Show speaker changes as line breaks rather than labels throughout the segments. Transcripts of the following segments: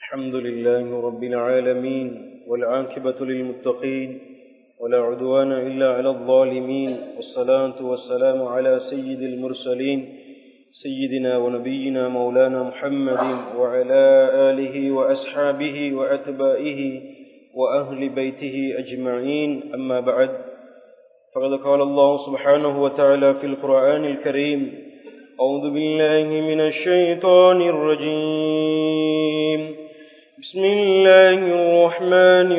الحمد لله رب العالمين والعاقبة للمتقين ولا عدوان إلا على الظالمين والصلاة والسلام على سيد المرسلين سيدنا ونبينا مولانا محمد وعلى آله وأصحابه وأتبائه وأهل بيته أجمعين أما بعد فقد قال الله سبحانه وتعالى في القرآن الكريم أعوذ بالله من الشيطان الرجيم بسم الله الرحمن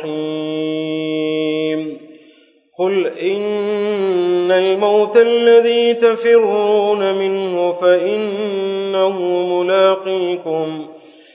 الرحيم قل إن الموت الذي تفرون منه فإنه ملاقيكم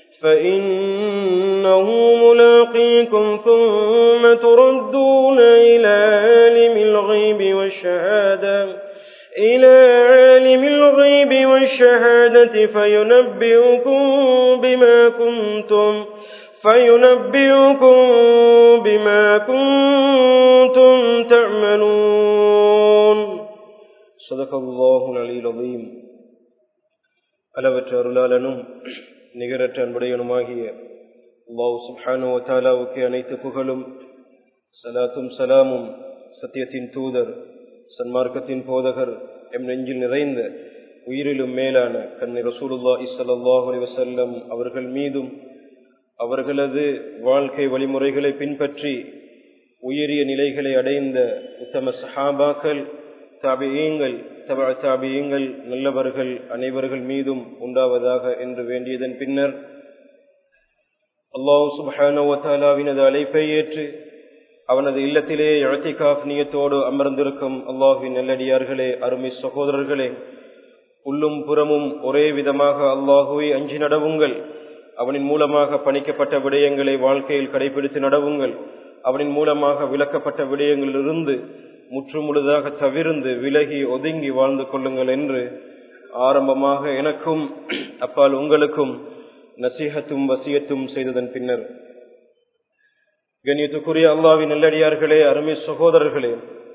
فإنه ملاقيكم ثم تردون إلى عالم الغيب والشهادة إلى عالم الغيب والشهادة فينبئكم بما كنتم فينبئكم بما كنتم تعملون صدق الله العلي العظيم அளவற்ற அருளாளனும் நிகரற்ற அன்புடையனுமாகிய அல்லாஹ் சுப்ஹானு தாலாவுக்கு அனைத்து புகழும் சலாத்தும் சலாமும் சத்தியத்தின் தூதர் சன்மார்க்கத்தின் போதகர் எம் நெஞ்சில் நிறைந்த உயிரிலும் மேலான கண்ணி ரசூலுல்லா இசல்லாஹ் வசல்லம் அவர்கள் மீதும் அவர்களது வாழ்க்கை வழிமுறைகளை பின்பற்றி உயரிய நிலைகளை அடைந்த உத்தம சஹாபாக்கள் தாபியங்கள் தபா தாபியங்கள் நல்லவர்கள் அனைவர்கள் மீதும் உண்டாவதாக என்று வேண்டியதன் பின்னர் அல்லாஹ் சுபஹானவத்தாலாவினது அழைப்பை ஏற்று அவனது இல்லத்திலே எழுத்திகாஃப் நியத்தோடு அமர்ந்திருக்கும் அல்லாஹுவின் நல்லடியார்களே அருமை சகோதரர்களே உள்ளும் புறமும் ஒரே விதமாக அல்லாஹுவை அஞ்சி நடவுங்கள் அவனின் மூலமாக பணிக்கப்பட்ட விடயங்களை வாழ்க்கையில் கடைபிடித்து நடவுங்கள் அவனின் மூலமாக விளக்கப்பட்ட விடயங்களிலிருந்து முற்றுமுழுதாக தவிர்ந்து விலகி ஒதுங்கி வாழ்ந்து கொள்ளுங்கள் என்று ஆரம்பமாக எனக்கும் அப்பால் உங்களுக்கும் நசீகத்தும் வசியத்தும் செய்ததன் பின்னர் கண்ணியத்துக்குரிய அல்லாவின் நல்லடியார்களே அருமை சகோதரர்களே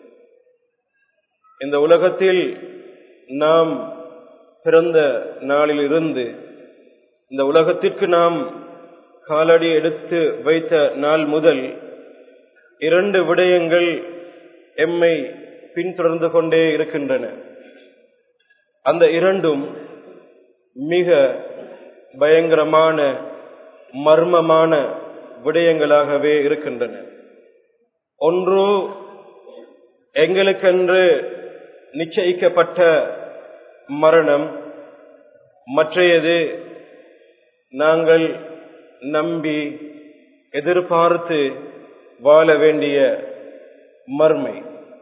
இந்த உலகத்தில் நாம் பிறந்த நாளில் இருந்து இந்த உலகத்திற்கு நாம் காலடி எடுத்து வைத்த நாள் முதல் இரண்டு விடயங்கள் எம்மை பின்தொடர்ந்து கொண்டே இருக்கின்றன அந்த இரண்டும் மிக பயங்கரமான மர்மமான விடயங்களாகவே இருக்கின்றன ஒன்று எங்களுக்கென்று நிச்சயிக்கப்பட்ட மரணம் மற்றையது நாங்கள் நம்பி எதிர்பார்த்து வாழ வேண்டிய மர்மை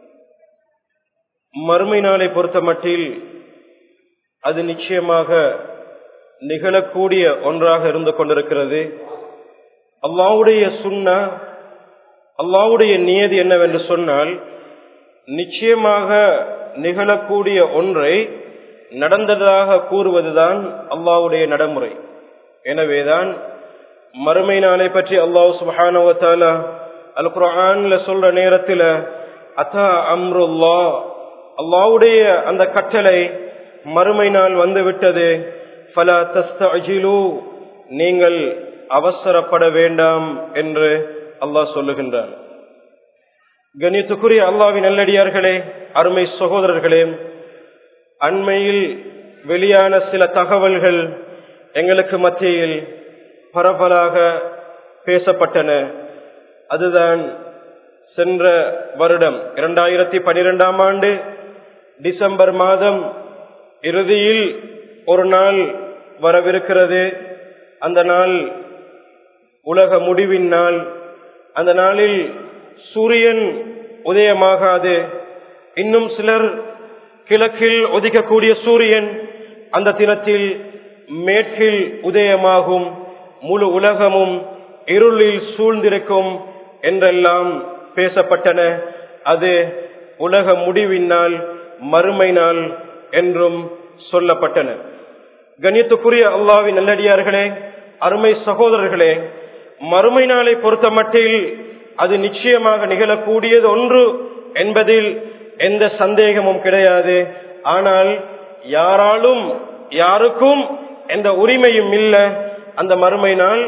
மறுமை நாளை பொறுத்த மட்டில் அது நிச்சயமாக நிகழக்கூடிய ஒன்றாக இருந்து கொண்டிருக்கிறது அல்லாவுடைய சுண்ணா அல்லாவுடைய நியதி என்னவென்று சொன்னால் நிச்சயமாக நிகழக்கூடிய ஒன்றை நடந்ததாக கூறுவதுதான் அல்லாவுடைய நடைமுறை எனவேதான் மறுமை நாளை பற்றி அல்லாஹ் சுபானவத்தாலா அல் குரான்ல சொல்ற நேரத்தில் அத்தா அம்ருல்லா அல்லாவுடைய அந்த கட்டளை மறுமை நாள் வந்து விட்டது பல தஸ்தஜிலு நீங்கள் அவசரப்பட வேண்டாம் என்று அல்லாஹ் சொல்லுகின்றான் கணித்துக்குரிய அல்லாவின் நல்லடியார்களே அருமை சகோதரர்களே அண்மையில் வெளியான சில தகவல்கள் எங்களுக்கு மத்தியில் பரபலாக பேசப்பட்டன அதுதான் சென்ற வருடம் இரண்டாயிரத்தி பனிரெண்டாம் ஆண்டு டிசம்பர் மாதம் இறுதியில் ஒரு நாள் வரவிருக்கிறது அந்த நாள் உலக முடிவின் நாள் அந்த நாளில் சூரியன் உதயமாகாது இன்னும் சிலர் கிழக்கில் உதிக்கக்கூடிய சூரியன் அந்த தினத்தில் மேற்கில் உதயமாகும் முழு உலகமும் இருளில் சூழ்ந்திருக்கும் என்றெல்லாம் பேசப்பட்டன அது உலக முடிவின் நாள் மறுமை நாள் என்றும் சொல்லப்பட்டன கணியத்துக்குரிய அல்லாவின் நல்லடியார்களே அருமை சகோதரர்களே மறுமை நாளை பொறுத்த மட்டில் அது நிச்சயமாக நிகழக்கூடியது ஒன்று என்பதில் எந்த சந்தேகமும் கிடையாது ஆனால் யாராலும் யாருக்கும் எந்த உரிமையும் இல்லை அந்த மறுமை நாள்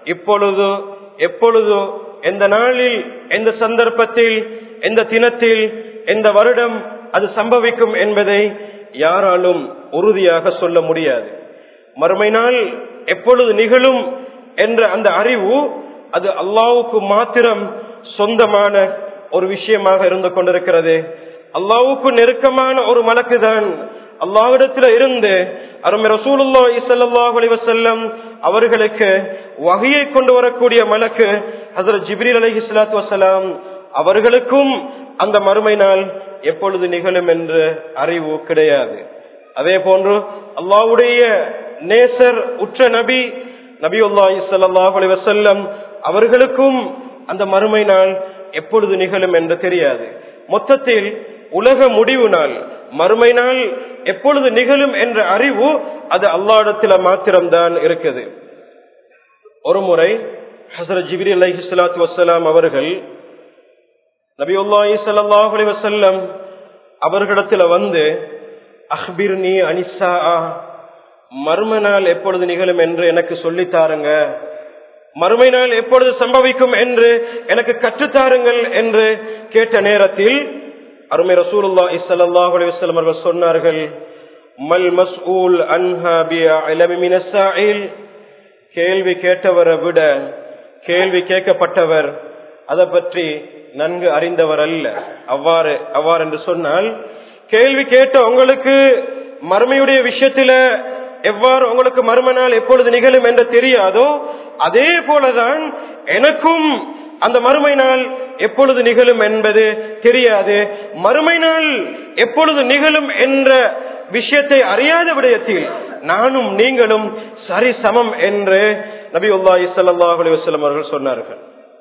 இப்பொழுது எப்பொழுதோ எந்த நாளில் எந்த சந்தர்ப்பத்தில் எந்த தினத்தில் எந்த வருடம் அது சம்பவிக்கும் என்பதை யாராலும் உறுதியாக சொல்ல முடியாது மறுமை நாள் எப்பொழுது நிகழும் என்ற அந்த அறிவு அது அல்லாவுக்கு மாத்திரம் சொந்தமான ஒரு விஷயமாக இருந்து கொண்டிருக்கிறது அல்லாவுக்கு நெருக்கமான ஒரு மலக்கு தான் அல்லாவிடத்தில் இருந்து அருமை ரசூலுல்லா இசல்லாஹ் அலிவசல்லம் அவர்களுக்கு வகையை கொண்டு வரக்கூடிய மலக்கு ஹசரத் ஜிப்ரீல் அலஹி சலாத்து வசலாம் அவர்களுக்கும் அந்த மறுமை நாள் எப்பொழுது நிகழும் என்ற அறிவு கிடையாது அதே போன்று அல்லாவுடைய நேசர் உற்ற நபி நபி உல்லாஹி சல்லாஹ் அலி வசல்லம் அவர்களுக்கும் அந்த மறுமை நாள் எப்பொழுது நிகழும் என்று தெரியாது மொத்தத்தில் உலக முடிவு நாள் மறுமை நாள் எப்பொழுது நிகழும் என்ற அறிவு அது அல்லாடத்தில மாத்திரம்தான் இருக்குது ஒரு முறை ஹசரத் ஜிபிரி அலஹி சலாத்து வசலாம் அவர்கள் நபியுல்லாஹி சல்லாஹ் அலி வசல்லம் அவர்களிடத்துல வந்து அஹ்பிர் நீ அனிசா மர்ம நாள் எப்பொழுது நிகழும் என்று எனக்கு சொல்லித்தாருங்க மறுமை நாள் எப்பொழுது சம்பவிக்கும் என்று எனக்கு கற்றுத்தாருங்கள் என்று கேட்ட நேரத்தில் அருமை ரசூலுல்லா இஸ்லாஹ் அலிவசல்லம் அவர்கள் சொன்னார்கள் மல் மஸ்ஊல் அன்ஹா கேள்வி கேட்டவரை விட கேள்வி கேட்கப்பட்டவர் அதை பற்றி நன்கு அறிந்தவர் அல்ல அவ்வாறு அவ்வாறு என்று சொன்னால் கேள்வி கேட்ட உங்களுக்கு மறுமையுடைய விஷயத்தில எவ்வாறு உங்களுக்கு மர்ம நாள் எப்பொழுது நிகழும் என்று தெரியாதோ அதே போலதான் எனக்கும் அந்த மறுமை நாள் எப்பொழுது நிகழும் என்பது தெரியாது மறுமை நாள் எப்பொழுது நிகழும் என்ற விஷயத்தை அறியாத விடயத்தில் நானும் நீங்களும் சரி சமம் என்று நபி உல்லா இசல்லாஹ் அலிவசல்லம் அவர்கள் சொன்னார்கள்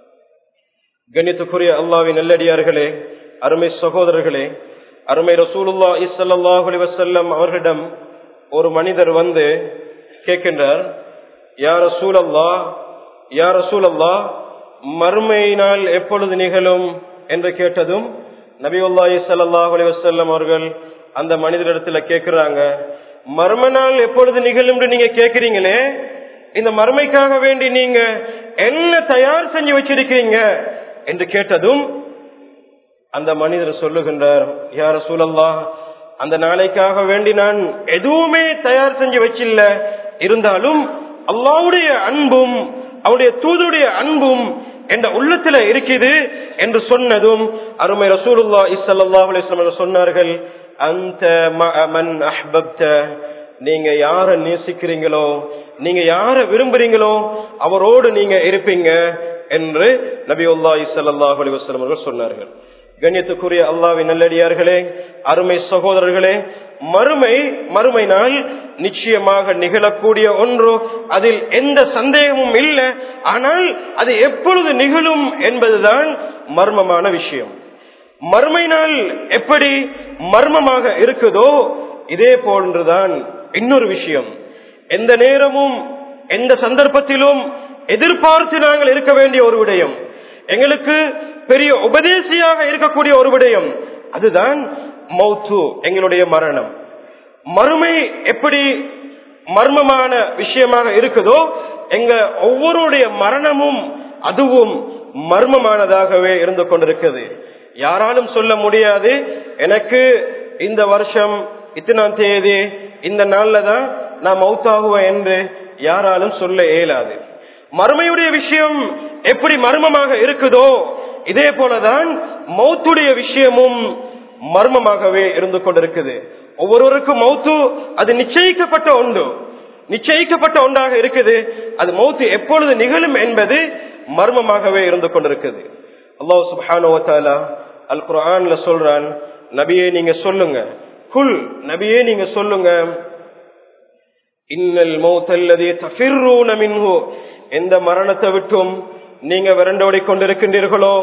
கணித்துக்குரிய அல்லாவின் நல்லடியார்களே அருமை சகோதரர்களே அருமை ரசூலுல்லா இசல்லாஹ் அலிவசல்லம் அவர்களிடம் ஒரு மனிதர் வந்து கேட்கின்றார் யார் ரசூல் அல்லா யார் ரசூல் அல்லா மறுமை நாள் எப்பொழுது நிகழும் என்று கேட்டதும் நபி உல்லாஹி சல்லாஹ் அலி வசல்லம் அவர்கள் அந்த மனிதரிடத்துல கேட்கிறாங்க மர்ம நாள் எப்பொழுது நிகழும் நீங்க கேட்கிறீங்களே இந்த மறுமைக்காக வேண்டி நீங்க என்ன தயார் செஞ்சு வச்சிருக்கீங்க என்று கேட்டதும் அந்த மனிதர் சொல்லுகின்றார் யார சூழல்லா அந்த நாளைக்காக வேண்டி நான் எதுவுமே தயார் செஞ்சு வச்சில்ல இருந்தாலும் அல்லாவுடைய அன்பும் அவருடைய தூதுடைய அன்பும் என்ற உள்ளத்துல இருக்குது என்று சொன்னதும் அருமை ரசூலுல்லா இசல்லா அலிஸ்லாம் சொன்னார்கள் அந்த மன் அஹ்பப்த நீங்க யார நேசிக்கிறீங்களோ நீங்க யார விரும்புறீங்களோ அவரோடு நீங்க இருப்பீங்க என்று நபி உல்லா இசல்லாஹ் அலி வஸ்லம் அவர்கள் சொன்னார்கள் கண்ணியத்துக்குரிய அல்லாவின் நல்லடியார்களே அருமை சகோதரர்களே மறுமை மறுமை நாள் நிச்சயமாக நிகழக்கூடிய ஒன்று அதில் எந்த சந்தேகமும் இல்லை ஆனால் அது எப்பொழுது நிகழும் என்பதுதான் மர்மமான விஷயம் மறுமை நாள் எப்படி மர்மமாக இருக்குதோ இதே போன்றுதான் இன்னொரு விஷயம் எந்த நேரமும் எந்த சந்தர்ப்பத்திலும் எதிர்பார்த்து நாங்கள் இருக்க வேண்டிய ஒரு விடயம் எங்களுக்கு பெரிய உபதேசியாக இருக்கக்கூடிய ஒரு விடயம் அதுதான் மௌத்து எங்களுடைய மரணம் மறுமை எப்படி மர்மமான விஷயமாக இருக்குதோ எங்க ஒவ்வொருடைய மரணமும் அதுவும் மர்மமானதாகவே இருந்து கொண்டிருக்கிறது யாராலும் சொல்ல முடியாது எனக்கு இந்த வருஷம் இத்தனாம் தேதி இந்த நாள்ல தான் நான் மௌத்தாகுவேன் என்று யாராலும் சொல்ல இயலாது மறுமையுடைய விஷயம் எப்படி மர்மமாக இருக்குதோ இதே போலதான் மௌத்துடைய விஷயமும் மர்மமாகவே இருந்து கொண்டிருக்குது ஒவ்வொருவருக்கும் மௌத்து அது நிச்சயிக்கப்பட்ட ஒன்று நிச்சயிக்கப்பட்ட ஒன்றாக இருக்குது அது மௌத்து எப்பொழுது நிகழும் என்பது மர்மமாகவே இருந்து கொண்டிருக்குது அல்லாஹ் சுபானுவத்தாலா அல் குரான்ல சொல்றான் நபியே நீங்க சொல்லுங்க குல் நபியே நீங்க சொல்லுங்க இன்னல் மௌத்தல்லதே தஃபிர்ரூன மின்ஹு எந்த மரணத்தை விட்டும் நீங்க விரண்டோடி கொண்டிருக்கின்றீர்களோ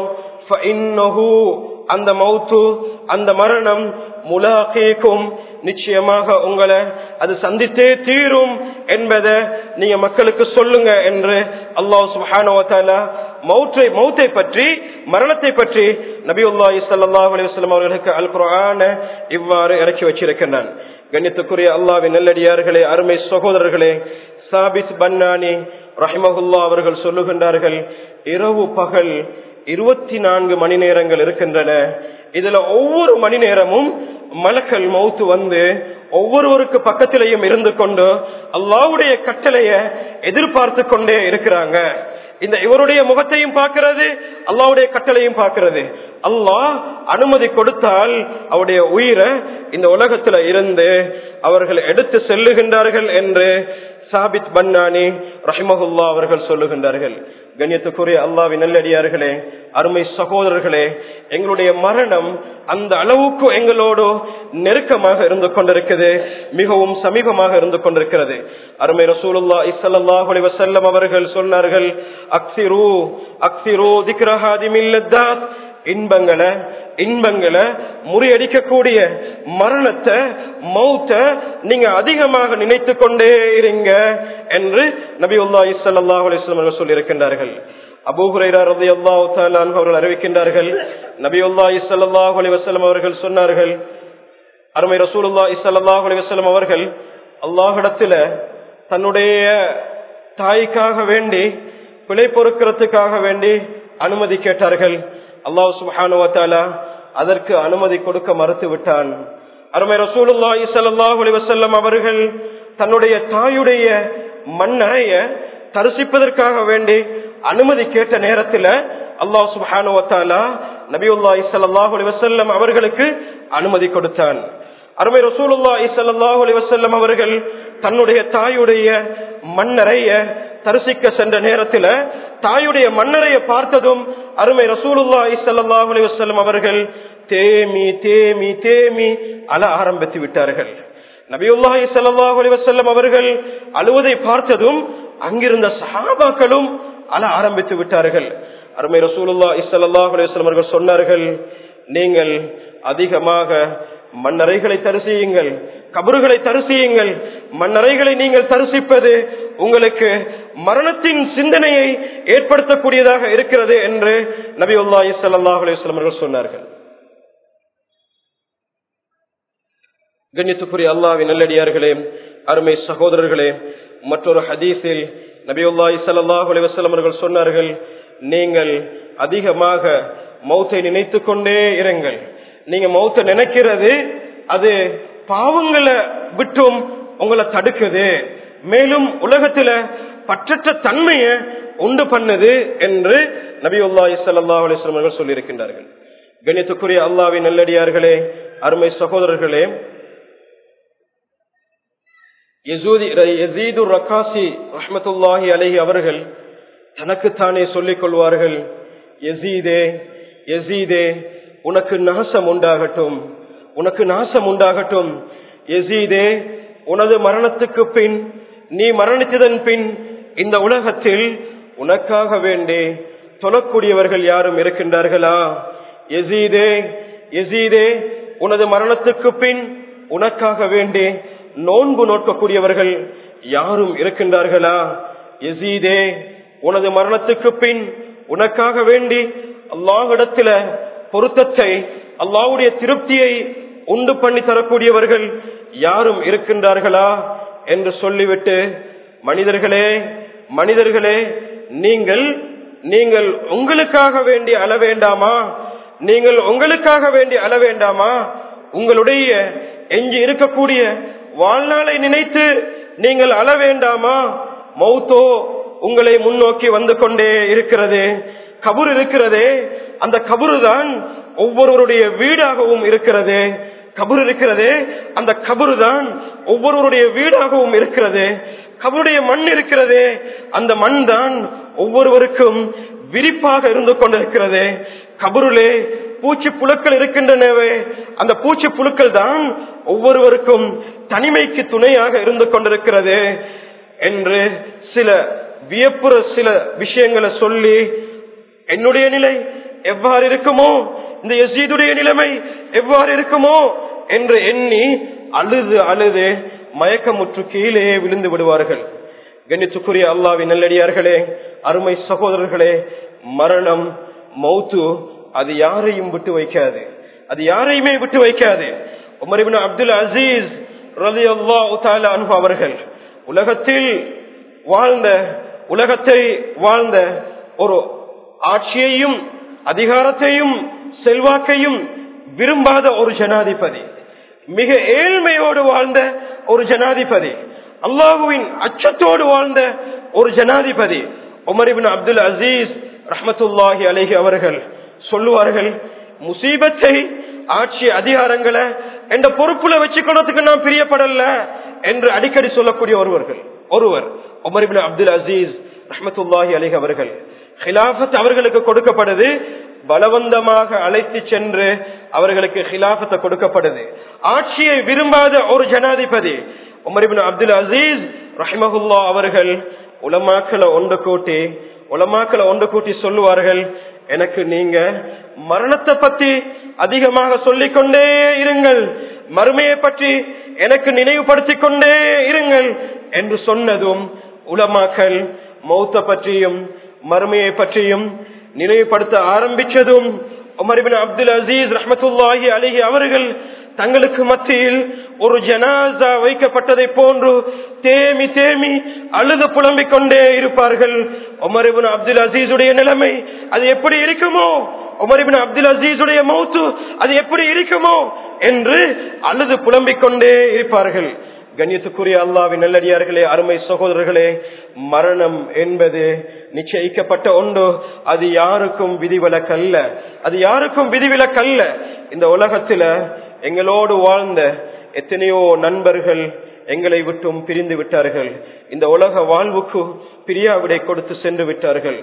அந்த மௌத்து அந்த மரணம் முலாக்கேக்கும் நிச்சயமாக உங்களை அது சந்தித்தே தீரும் என்பதை நீங்க மக்களுக்கு சொல்லுங்க என்று அல்லாஹ் சுபானுவத்தாலா மௌத்தை மௌத்தை பற்றி மரணத்தை பற்றி நபி உல்லாஹி சல்லாஹ் அலிவஸ்லாம் அவர்களுக்கு அல் குரான இவ்வாறு இறக்கி வச்சிருக்கின்றான் கண்ணியத்துக்குரிய அல்லாவின் நெல்லடியார்களே அருமை சகோதரர்களே சாபித் பன்னானி ரஹிமகுல்லா அவர்கள் சொல்லுகின்றார்கள் இரவு பகல் இருபத்தி நான்கு மணி நேரங்கள் இருக்கின்றன இதுல ஒவ்வொரு மணி நேரமும் மலக்கல் மௌத்து வந்து ஒவ்வொருவருக்கு பக்கத்திலையும் இருந்து கொண்டு அல்லாவுடைய கட்டளைய எதிர்பார்த்து கொண்டே இருக்கிறாங்க இந்த இவருடைய முகத்தையும் பார்க்கிறது அல்லாவுடைய கட்டளையும் பார்க்கிறது அல்லாஹ் அனுமதி கொடுத்தால் அவருடைய உயிரை இந்த உலகத்துல இருந்து அவர்கள் எடுத்து செல்லுகின்றார்கள் என்று சாபித் பன்னானி ரஹிமகுல்லா அவர்கள் சொல்லுகின்றார்கள் கண்ணியத்துக்குரிய அல்லாவின் நல்லடியார்களே அருமை சகோதரர்களே எங்களுடைய மரணம் அந்த அளவுக்கு எங்களோடு நெருக்கமாக இருந்து கொண்டிருக்கிறது மிகவும் சமீபமாக இருந்து கொண்டிருக்கிறது அருமை ரசூலுல்லா இசல்லாஹ் வசல்லம் அவர்கள் சொன்னார்கள் அக்சிரு அக்சிரு திக்ரஹாதிமில்லத்தாத் இன்பங்களை இன்பங்களை முறியடிக்கக்கூடிய மரணத்தை மௌத்த நீங்க அதிகமாக நினைத்து கொண்டே இருங்க என்று நபி உல்லா இசல்லா அலிஸ்லாம் சொல்லியிருக்கின்றார்கள் அபூஹுரைரா ரதி அல்லாஹ் அவர்கள் அறிவிக்கின்றார்கள் நபி உல்லா இசல்லாஹ் அலி வசலம் அவர்கள் சொன்னார்கள் அருமை ரசூலுல்லா இசல்லாஹ் அலி வசலம் அவர்கள் அல்லாஹிடத்துல தன்னுடைய தாய்க்காக வேண்டி பிழை பொறுக்கிறதுக்காக வேண்டி அனுமதி கேட்டார்கள் அல்லாஹ் சுபானுவத்தாலா அதற்கு அனுமதி கொடுக்க மறுத்து விட்டான் அருமை ரசூலுல்லாஹி ஸல்லல்லாஹு அலைஹி வஸல்லம் அவர்கள் தன்னுடைய தாயுடைய மண்ணறைய தரிசிப்பதற்காக வேண்டி அனுமதி கேட்ட நேரத்தில் அல்லாஹ் சுபானுவத்தாலா நபியுல்லாஹி ஸல்லல்லாஹு அலைஹி வஸல்லம் அவர்களுக்கு அனுமதி கொடுத்தான் அருமை ரசூலுல்லாஹி ஸல்லல்லாஹு அலைஹி வஸல்லம் அவர்கள் தன்னுடைய தாயுடைய மண்ணறைய தரிசிக்க சென்ற நேரத்தில் தாயுடைய மன்னரைய பார்த்ததும் அருமை ரசூலுல்லா இசல்லாஹ் அலிவசல்லம் அவர்கள் தேமி தேமி தேமி அழ ஆரம்பித்து விட்டார்கள் நபியுல்லா இசல்லாஹ் அலிவசல்லம் அவர்கள் அழுவதை பார்த்ததும் அங்கிருந்த சஹாபாக்களும் அழ ஆரம்பித்து விட்டார்கள் அருமை ரசூலுல்லா இசல்லாஹ் அலிவசல்லம் அவர்கள் சொன்னார்கள் நீங்கள் அதிகமாக மண்ணறைகளை தரிசியுங்கள் கபறுகளை தரிசியுங்கள் மண்ணறைகளை நீங்கள் தரிசிப்பது உங்களுக்கு மரணத்தின் சிந்தனையை ஏற்படுத்தக்கூடியதாக இருக்கிறது என்று நபி உல்லாஹி சல்லாஹ் அலிஸ்லாம் அவர்கள் சொன்னார்கள் கண்ணியத்துக்குரிய அல்லாவின் நல்லடியார்களே அருமை சகோதரர்களே மற்றொரு ஹதீஸில் நபியுல்லாஹி சல்லாஹ் அலிவசல்லம் அவர்கள் சொன்னார்கள் நீங்கள் அதிகமாக மௌத்தை நினைத்து கொண்டே இருங்கள் நீங்க மௌத்த நினைக்கிறது அது பாவங்களை விட்டும் உங்களை தடுக்குது மேலும் உலகத்துல பற்றற்ற தன்மைய உண்டு பண்ணுது என்று நபி உல்லாஹி சல்லா அலிஸ்லாம் அவர்கள் சொல்லியிருக்கின்றார்கள் கணித்துக்குரிய அல்லாவின் நல்லடியார்களே அருமை சகோதரர்களே ரக்காசி ரஹமத்துல்லாஹி அலஹி அவர்கள் தனக்குத்தானே சொல்லிக் கொள்வார்கள் எசீதே எசீதே உனக்கு நாசம் உண்டாகட்டும் உனக்கு நாசம் உண்டாகட்டும் எசீதே உனது மரணத்துக்கு பின் நீ மரணித்ததன் பின் இந்த உலகத்தில் உனக்காக வேண்டி தொழக்கூடியவர்கள் யாரும் இருக்கின்றார்களா எசீதே எசீதே உனது மரணத்துக்கு பின் உனக்காக வேண்டி நோன்பு நோக்கக்கூடியவர்கள் யாரும் இருக்கின்றார்களா எசீதே உனது மரணத்துக்கு பின் உனக்காக வேண்டி அல்லாஹிடத்தில பொருத்தத்தை அல்லாவுடைய திருப்தியை உண்டு பண்ணி தரக்கூடியவர்கள் யாரும் இருக்கின்றார்களா என்று சொல்லிவிட்டு மனிதர்களே மனிதர்களே நீங்கள் நீங்கள் உங்களுக்காக வேண்டி அழ வேண்டாமா நீங்கள் உங்களுக்காக வேண்டி அழ வேண்டாமா உங்களுடைய எஞ்சி இருக்கக்கூடிய வாழ்நாளை நினைத்து நீங்கள் அழ வேண்டாமா மௌத்தோ உங்களை முன்னோக்கி வந்து கொண்டே இருக்கிறது கபூர் இருக்கிறதே அந்த கபுரு தான் ஒவ்வொருவருடைய வீடாகவும் இருக்கிறது கபுர் இருக்கிறது அந்த கபுரு தான் ஒவ்வொருவருடைய வீடாகவும் இருக்கிறது கபருடைய மண் இருக்கிறது அந்த மண் தான் ஒவ்வொருவருக்கும் விரிப்பாக இருந்து கொண்டிருக்கிறது கபருளே பூச்சி புழுக்கள் இருக்கின்றனவே அந்த பூச்சி புழுக்கள் தான் ஒவ்வொருவருக்கும் தனிமைக்கு துணையாக இருந்து கொண்டிருக்கிறது என்று சில வியப்புற சில விஷயங்களை சொல்லி என்னுடைய நிலை எவ்வாறு இருக்குமோ இந்த எசீதுடைய நிலைமை எவ்வாறு இருக்குமோ என்று எண்ணி அழுது அழுது மயக்கமுற்று கீழே விழுந்து விடுவார்கள் கண்ணித்துக்குரிய அல்லாவின் நல்லடியார்களே அருமை சகோதரர்களே மரணம் மௌத்து அது யாரையும் விட்டு வைக்காது அது யாரையுமே விட்டு வைக்காது உமரிபின் அப்துல் அசீஸ் ரலி அல்லா அவர்கள் உலகத்தில் வாழ்ந்த உலகத்தை வாழ்ந்த ஒரு ஆட்சியையும் அதிகாரத்தையும் செல்வாக்கையும் விரும்பாத ஒரு ஜனாதிபதி மிக ஏழ்மையோடு வாழ்ந்த ஒரு ஜனாதிபதி அல்லாஹுவின் அச்சத்தோடு வாழ்ந்த ஒரு ஜனாதிபதி உமரிபின் அப்துல் அசீஸ் ரஹமத்துல்லாஹி அலஹி அவர்கள் சொல்லுவார்கள் முசீபத்தை ஆட்சி அதிகாரங்களை என்ற பொறுப்புல வச்சுக்கொள்றதுக்கு நான் பிரியப்படல என்று அடிக்கடி சொல்லக்கூடிய ஒருவர்கள் ஒருவர் உமரிபின் அப்துல் அசீஸ் ரஹமத்துல்லாஹி அலிஹ் அவர்கள் ஹிலாபத் அவர்களுக்கு கொடுக்கப்படுது பலவந்தமாக அழைத்து சென்று அவர்களுக்கு ஹிலாபத்தை கொடுக்கப்படுது ஆட்சியை விரும்பாத ஒரு ஜனாதிபதி உமரிபின் அப்துல் அசீஸ் ரஹிமகுல்லா அவர்கள் உலமாக்களை ஒன்று கூட்டி உலமாக்களை ஒன்று கூட்டி சொல்லுவார்கள் எனக்கு நீங்க மரணத்தை பத்தி அதிகமாக சொல்லிக் கொண்டே இருங்கள் மறுமையை பற்றி எனக்கு நினைவுபடுத்திக் கொண்டே இருங்கள் என்று சொன்னதும் உலமாக்கள் மௌத்த பற்றியும் மறுமையை பற்றியும் நினைவுபடுத்த ஆரம்பிச்சதும் உமர்பின் அப்துல் அசீஸ் ரஹமத்துல்லாஹி அலிஹி அவர்கள் தங்களுக்கு மத்தியில் ஒரு ஜனாசா வைக்கப்பட்டதை போன்று தேமி தேமி அழுது புலம்பிக் கொண்டே இருப்பார்கள் உமரிபின் அப்துல் அசீஸுடைய நிலைமை அது எப்படி இருக்குமோ உமரிபின் அப்துல் அசீஸுடைய மௌத்து அது எப்படி இருக்குமோ என்று அழுது புலம்பிக் கொண்டே இருப்பார்கள் கண்ணியத்துக்குரிய அல்லாவின் நல்லடியார்களே அருமை சகோதரர்களே மரணம் என்பது நிச்சயிக்கப்பட்ட ஒன்று அது யாருக்கும் விதிவிலக்கல்ல அது யாருக்கும் விதிவிலக்கல்ல இந்த உலகத்துல எங்களோடு வாழ்ந்த எத்தனையோ நண்பர்கள் எங்களை விட்டும் பிரிந்து விட்டார்கள் இந்த உலக வாழ்வுக்கு பிரியாவிடை கொடுத்து சென்று விட்டார்கள்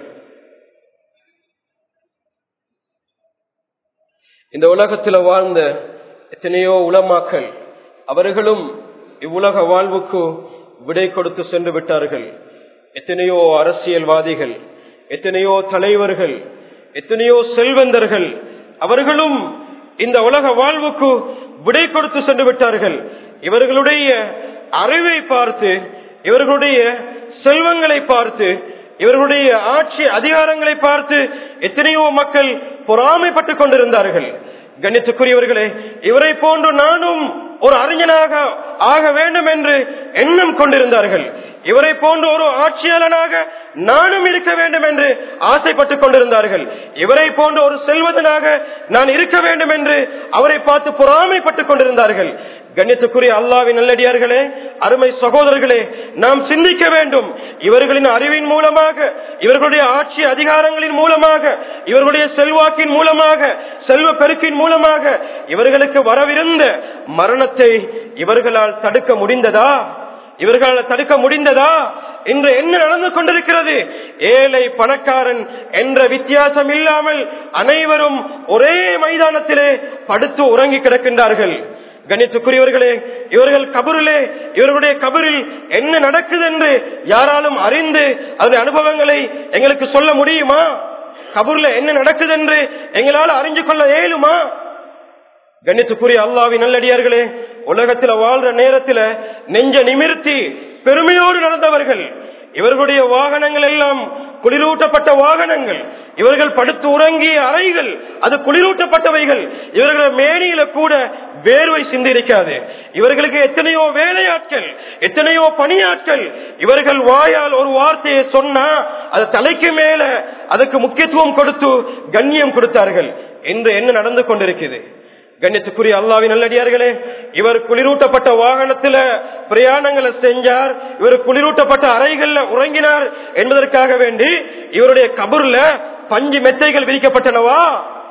இந்த உலகத்துல வாழ்ந்த எத்தனையோ உலமாக்கள் அவர்களும் இவ்வுலக வாழ்வுக்கு விடை கொடுத்து சென்று விட்டார்கள் எத்தனையோ அரசியல்வாதிகள் எத்தனையோ தலைவர்கள் எத்தனையோ செல்வந்தர்கள் அவர்களும் இந்த உலக வாழ்வுக்கு விடை கொடுத்து சென்று விட்டார்கள் இவர்களுடைய அறிவை பார்த்து இவர்களுடைய செல்வங்களை பார்த்து இவர்களுடைய ஆட்சி அதிகாரங்களை பார்த்து எத்தனையோ மக்கள் பொறாமைப்பட்டுக் கொண்டிருந்தார்கள் கண்ணியத்துக்குரியவர்களே இவரை போன்று நானும் ஒரு அறிஞனாக ஆக வேண்டும் என்று எண்ணம் கொண்டிருந்தார்கள் இவரை போன்ற ஒரு ஆட்சியாளனாக நானும் இருக்க வேண்டும் என்று ஆசைப்பட்டுக் கொண்டிருந்தார்கள் இவரை போன்ற ஒரு செல்வதனாக நான் இருக்க வேண்டும் என்று அவரை பார்த்து பொறாமைப்பட்டுக் கொண்டிருந்தார்கள் கண்ணியத்துக்குரிய அல்லாவின் நல்லடியார்களே அருமை சகோதரர்களே நாம் சிந்திக்க வேண்டும் இவர்களின் அறிவின் மூலமாக இவர்களுடைய ஆட்சி அதிகாரங்களின் மூலமாக இவர்களுடைய செல்வாக்கின் மூலமாக செல்வ பெருக்கின் மூலமாக இவர்களுக்கு வரவிருந்த மரணத்தை இவர்களால் தடுக்க முடிந்ததா இவர்களால் தடுக்க முடிந்ததா இன்று என்ன நடந்து கொண்டிருக்கிறது ஏழை பணக்காரன் என்ற வித்தியாசம் இல்லாமல் அனைவரும் ஒரே மைதானத்திலே படுத்து உறங்கி கிடக்கின்றார்கள் கணித்துக்குரியவர்களே இவர்கள் கபரிலே இவர்களுடைய கபரில் என்ன நடக்குது என்று யாராலும் அறிந்து அதன் அனுபவங்களை எங்களுக்கு சொல்ல முடியுமா கபூர்ல என்ன நடக்குது என்று எங்களால் அறிஞ்சு கொள்ள இயலுமா கண்ணித்துக்குரிய அல்லாவி நல்லடியார்களே உலகத்துல வாழ்ற நேரத்துல நெஞ்ச நிமிர்த்தி பெருமையோடு நடந்தவர்கள் இவர்களுடைய வாகனங்கள் எல்லாம் குளிரூட்டப்பட்ட வாகனங்கள் இவர்கள் படுத்து உறங்கிய அறைகள் அது குளிரூட்டப்பட்டவைகள் இவர்கள் மேனியில கூட வேர்வை சிந்திருக்காது இவர்களுக்கு எத்தனையோ வேலையாட்கள் எத்தனையோ பணியாட்கள் இவர்கள் வாயால் ஒரு வார்த்தையை சொன்னா அது தலைக்கு மேல அதுக்கு முக்கியத்துவம் கொடுத்து கண்ணியம் கொடுத்தார்கள் என்று என்ன நடந்து கொண்டிருக்கிறது கண்ணியத்துக்குரிய அல்லாவின் நல்லடியார்களே இவர் குளிரூட்டப்பட்ட வாகனத்துல பிரயாணங்களை செஞ்சார் இவர் குளிரூட்டப்பட்ட அறைகள்ல உறங்கினார் என்பதற்காக வேண்டி இவருடைய கபூர்ல பஞ்சு மெத்தைகள் விரிக்கப்பட்டனவா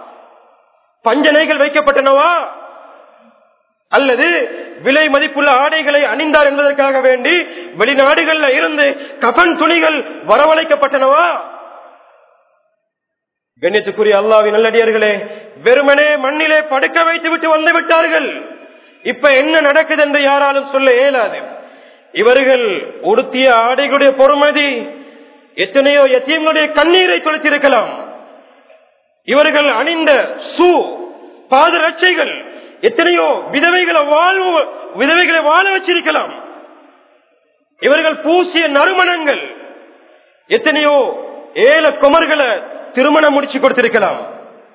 பஞ்சனைகள் வைக்கப்பட்டனவா அல்லது விலை மதிப்புள்ள ஆடைகளை அணிந்தார் என்பதற்காக வேண்டி வெளிநாடுகள்ல இருந்து கபன் துணிகள் வரவழைக்கப்பட்டனவா கண்ணியத்துக்குரிய அல்லாவின் நல்லடியார்களே வெறுமனே மண்ணிலே படுக்க வைத்து விட்டு வந்து விட்டார்கள் இப்ப என்ன நடக்குது என்று யாராலும் சொல்ல இயலாது இவர்கள் உடுத்திய ஆடைகளுடைய பொறுமதி எத்தனையோ எத்தியங்களுடைய கண்ணீரை தொலைத்திருக்கலாம் இவர்கள் அணிந்த சூ பாதரட்சைகள் எத்தனையோ விதவைகளை வாழ்வு விதவைகளை வாழ வச்சிருக்கலாம் இவர்கள் பூசிய நறுமணங்கள் எத்தனையோ ஏல குமர்களை திருமணம் முடிச்சு கொடுத்திருக்கலாம்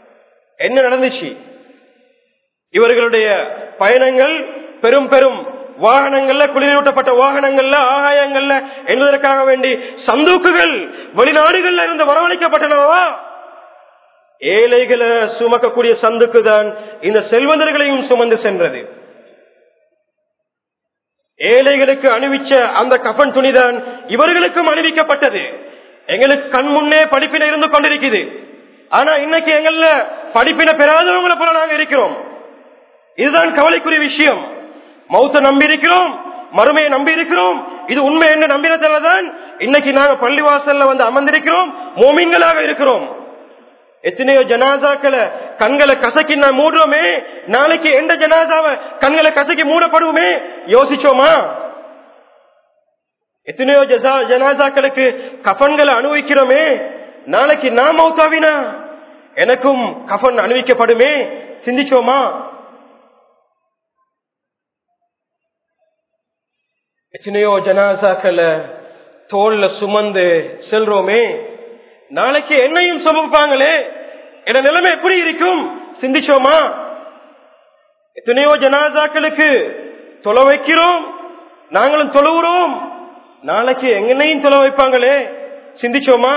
என்ன நடந்துச்சு இவர்களுடைய பயணங்கள் பெரும் பெரும் வாகனங்கள்ல குளிரூட்டப்பட்ட வாகனங்கள்ல ஆகாயங்கள்ல என்பதற்காக வேண்டி சந்தூக்குகள் வெளிநாடுகள்ல இருந்து வரவழைக்கப்பட்டனவா ஏழைகளை சுமக்கக்கூடிய சந்துக்கு தான் இந்த செல்வந்தர்களையும் சுமந்து சென்றது ஏழைகளுக்கு அணிவிச்ச அந்த கஃன் துணிதான் இவர்களுக்கும் அணிவிக்கப்பட்டது எங்களுக்கு கண் முன்னே படிப்பின இருந்து கொண்டிருக்குது ஆனா இன்னைக்கு எங்கள்ல படிப்பின பெறாதவங்களை போல நாங்க இருக்கிறோம் இதுதான் கவலைக்குரிய விஷயம் மௌத்த நம்பி இருக்கிறோம் மறுமையை நம்பி இருக்கிறோம் இது உண்மை என்ன நம்பினதால்தான் இன்னைக்கு நாங்க பள்ளிவாசல்ல வந்து அமர்ந்திருக்கிறோம் மோமின்களாக இருக்கிறோம் எத்தனையோ ஜனாசாக்களை கண்களை கசக்கி நான் மூடுறோமே நாளைக்கு எந்த ஜனாசாவை கண்களை கசக்கி மூடப்படுவோமே யோசிச்சோமா எத்தனையோ ஜசா- ஜனாசாக்களுக்கு கஃன்களை அனுபவிக்கிறோமே நாளைக்கு நான் மௌத்தாவினா எனக்கும் கஃன் அனுபவிக்கப்படுமே சிந்திச்சோமா எத்தனையோ ஜனாசாக்களை தோல்ல சுமந்து செல்றோமே நாளைக்கு என்னையும் சுமப்பாங்களே என் நிலைமை எப்படி இருக்கும் சிந்திச்சோமா எத்தனையோ ஜனாசாக்களுக்கு தொலை வைக்கிறோம் நாங்களும் தொழுகிறோம் நாளைக்கு எங்கனையும் தொலை வைப்பாங்களே சிந்திச்சோமா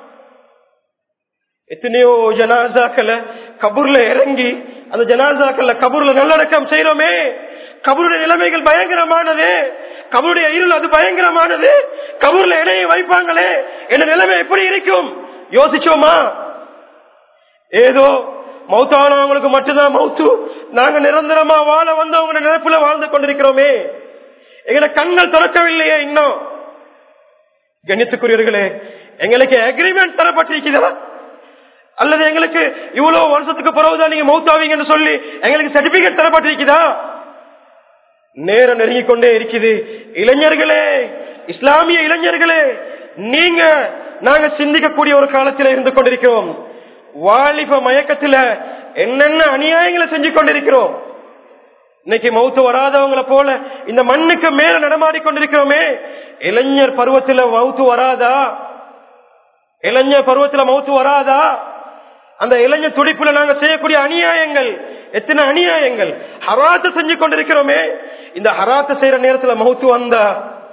எத்தனையோ ஜனாசாக்களை கபூர்ல இறங்கி அந்த ஜனாசாக்கள்ல கபூர்ல நல்லடக்கம் செய்யறோமே கபருடைய நிலைமைகள் பயங்கரமானது கபருடைய இருள் அது பயங்கரமானது கபூர்ல இடையே வைப்பாங்களே என்ன நிலைமை எப்படி இருக்கும் யோசிச்சோமா ஏதோ மௌத்தானவங்களுக்கு மட்டும்தான் மௌத்து நாங்க நிரந்தரமா வாழ வந்தவங்க நினைப்புல வாழ்ந்து கொண்டிருக்கிறோமே எங்களை கண்கள் திறக்கவில்லையே இன்னும் கணித்துக்குரியவர்களே எங்களுக்கு அக்ரிமெண்ட் தரப்பட்டிருக்கிறதா அல்லது எங்களுக்கு இவ்வளவு வருஷத்துக்கு பிறகுதான் நீங்க மௌத்தாவீங்கன்னு சொல்லி எங்களுக்கு சர்டிபிகேட் தரப்பட்டிருக்குதா நேரம் நெருங்கிக் கொண்டே இருக்குது இளைஞர்களே இஸ்லாமிய இளைஞர்களே நீங்க நாங்க சிந்திக்கக்கூடிய ஒரு காலத்தில் இருந்து கொண்டிருக்கிறோம் வாலிப மயக்கத்துல என்னென்ன அநியாயங்களை செஞ்சு கொண்டிருக்கிறோம் இன்னைக்கு மௌத்து வராதவங்களை போல இந்த மண்ணுக்கு மேல நடமாடி கொண்டிருக்கிறோமே இளைஞர் பருவத்துல மௌத்து வராதா இளைஞர் பருவத்துல மௌத்து வராதா அந்த இளைஞர் துடிப்புல நாங்க செய்யக்கூடிய அநியாயங்கள் எத்தனை அநியாயங்கள் ஹராத்த செஞ்சு கொண்டிருக்கிறோமே இந்த ஹராத்த செய்யற நேரத்துல மௌத்து வந்தா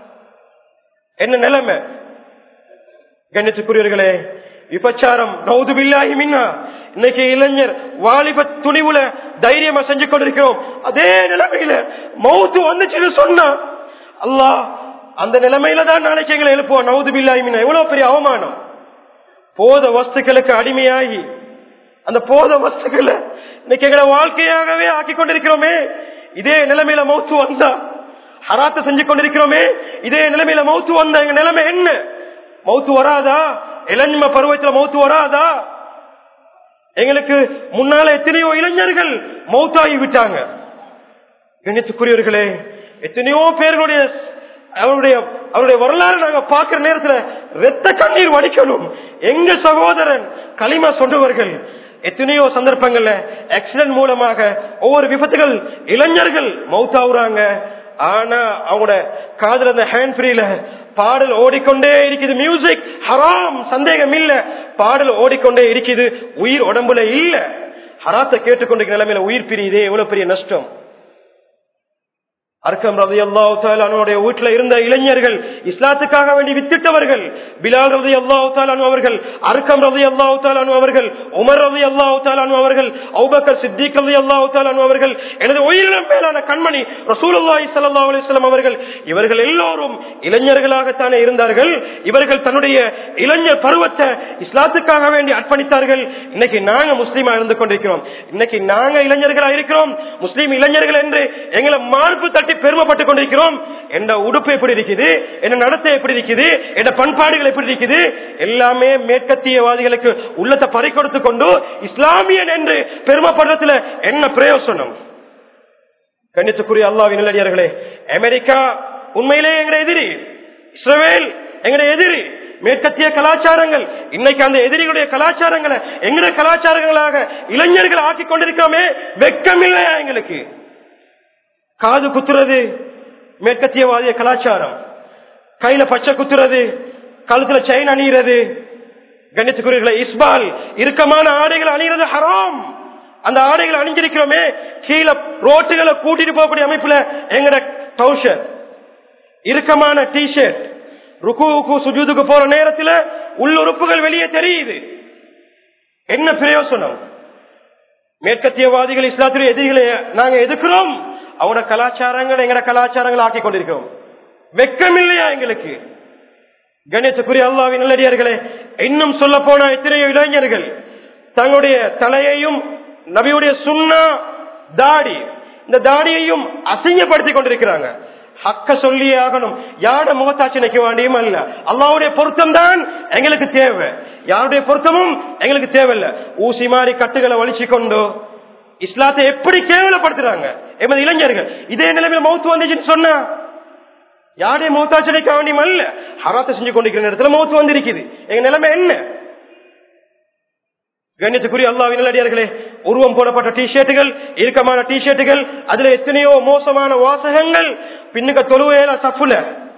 என்ன நிலைமை கண்ணியத்துக்குரியவர்களே விபச்சாரம் நௌது பில்லாஹி மின்னா இன்னைக்கு இளைஞர் வாலிப துணிவுல தைரியமா செஞ்சு கொண்டிருக்கிறோம் அதே நிலைமையில மௌத்து வந்துச்சுன்னு சொன்னா அல்லாஹ் அந்த நிலைமையில தான் நாளைக்கு எங்களை எழுப்புவோம் நௌது பில்லாஹி மின்னா எவ்வளவு பெரிய அவமானம் போத வஸ்துக்களுக்கு அடிமையாகி அந்த போத வஸ்துக்களை இன்னைக்கு எங்களை வாழ்க்கையாகவே ஆக்கி கொண்டிருக்கிறோமே இதே நிலைமையில மௌத்து வந்தா ஹராத்த செஞ்சு கொண்டிருக்கிறோமே இதே நிலைமையில மௌத்து வந்தா எங்க நிலைமை என்ன மௌத்து வராதா இளஞ்சிம பருவத்துல மௌத்து வராதா எங்களுக்கு முன்னால எத்தனையோ இளைஞர்கள் மௌத்தாகி விட்டாங்க கணித்துக்குரியவர்களே எத்தனையோ பேர்களுடைய அவருடைய அவருடைய வரலாறு நாங்க பார்க்கிற நேரத்துல ரத்த கண்ணீர் வடிக்கணும் எங்க சகோதரன் களிமா சொன்னவர்கள் எத்தனையோ சந்தர்ப்பங்கள்ல ஆக்சிடென்ட் மூலமாக ஒவ்வொரு விபத்துகள் இளைஞர்கள் மௌத்தாவுறாங்க ஆனா அவங்களோட காதல் அந்த ஹேண்ட் ஃப்ரீல பாடல் ஓடிக்கொண்டே இருக்குது மியூசிக் ஹராம் சந்தேகம் இல்ல பாடல் ஓடிக்கொண்டே இருக்குது உயிர் உடம்புல இல்ல ஹராத்தை கேட்டுக்கொண்டிருக்கிற நிலைமையில உயிர் பிரியுதே எவ்வளவு பெரிய நஷ்டம் அர்க்கம் ரதி அல்லாவுடைய வீட்டுல இருந்த இளைஞர்கள் இஸ்லாத்துக்காக வேண்டி வித்திட்டவர்கள் பிலால் ரதி அல்லாஹு அவர்கள் அர்க்கம் ரதி அல்லாஹு அவர்கள் உமர் ரதி அல்லாஹு அவர்கள் அவுபக்கர் சித்திக் ரதி அல்லாஹு அவர்கள் எனது உயிரினம் மேலான கண்மணி ரசூலுல்லாஹி ஸல்லல்லாஹு அலைஹி வஸல்லம் அவர்கள் இவர்கள் எல்லோரும் இளைஞர்களாகத்தானே இருந்தார்கள் இவர்கள் தன்னுடைய இளைஞர் பருவத்தை இஸ்லாத்துக்காக வேண்டி அர்ப்பணித்தார்கள் இன்னைக்கு நாங்க முஸ்லீமா இருந்து கொண்டிருக்கிறோம் இன்னைக்கு நாங்க இளைஞர்களா இருக்கிறோம் முஸ்லீம் இளைஞர்கள் என்று எங்களை மார்பு தட்டி பெருமைப்பட்டுக் கொண்டிருக்கிறோம் என்ற உடுப்பு எப்படி இருக்குது என்ன நடத்தை எப்படி இருக்குது என்ற பண்பாடுகள் எப்படி இருக்குது எல்லாமே மேற்கத்தியவாதிகளுக்கு உள்ளத்தை பறி கொடுத்து கொண்டு இஸ்லாமியன் என்று பெருமைப்படுறதுல என்ன பிரயோசனம் கண்ணியத்துக்குரிய அல்லாவின் நிலடியார்களே அமெரிக்கா உண்மையிலே எங்களை எதிரி இஸ்ரேல் எங்களுடைய எதிரி மேற்கத்திய கலாச்சாரங்கள் இன்னைக்கு அந்த எதிரிகளுடைய கலாச்சாரங்களை எங்களுடைய கலாச்சாரங்களாக இளைஞர்கள் ஆக்கிக் கொண்டிருக்கிறோமே வெக்கம் இல்லையா எங்களுக்கு காது குத்துறது மேற்கத்தியவாதிய கலாச்சாரம் கையில பச்சை குத்துறது கழுத்துல செயின் அணிகிறது கணித்துக்குரியர்களை இஸ்பால் இறுக்கமான ஆடைகள் அணிகிறது ஹராம் அந்த ஆடைகள் அணிஞ்சிருக்கிறோமே கீழே ரோட்டுகளை கூட்டிட்டு போகக்கூடிய அமைப்புல எங்கட டவுஷர் இறுக்கமான டிஷர்ட் ருக்குவுக்கு சுஜூதுக்கு போற நேரத்தில் உள்ளுறுப்புகள் வெளியே தெரியுது என்ன பிரயோசனம் மேற்கத்தியவாதிகள் இஸ்லாத்துடைய எதிரிகளை நாங்க எதிர்க்கிறோம் அவங்களோட கலாச்சாரங்கள் எங்கட கலாச்சாரங்கள் ஆக்கி கொண்டிருக்கிறோம் வெக்கம் இல்லையா எங்களுக்கு கணேசக்குரிய அல்லாவின் நல்லடியார்களே இன்னும் சொல்ல போன எத்தனையோ இளைஞர்கள் தங்களுடைய தலையையும் நபியுடைய சுண்ணா தாடி இந்த தாடியையும் அசிங்கப்படுத்திக் கொண்டிருக்கிறாங்க ஹக்க சொல்லியே ஆகணும் யாரோட முகத்தாட்சி நினைக்க வேண்டியும் அல்ல அல்லாவுடைய பொருத்தம் தான் எங்களுக்கு தேவை யாருடைய பொருத்தமும் எங்களுக்கு தேவையில்லை ஊசி மாதிரி கட்டுகளை வலிச்சு கொண்டு இஸ்லாத்தை எப்படி கேவலப்படுத்துறாங்க எமது இளைஞர்கள் இதே நிலைமையில் மௌத்து வந்துச்சுன்னு சொன்னா யாருடைய மௌத்தாட்சி நினைக்க வேண்டியும் அல்ல ஹராத்தை செஞ்சு கொண்டிருக்கிற நேரத்தில் மௌத்து வந்திருக்குது எங்க நிலைமை என்ன கண்ணியத்துக்குரிய அல்லாவின் நல்லடியார்களே உருவம் போடப்பட்ட டிஷர்ட்டுகள் இறுக்கமான டிஷர்ட்டுகள் அதுல எத்தனையோ மோசமான வாசகங்கள் பின்னுக்க தொழுவையில சஃபுல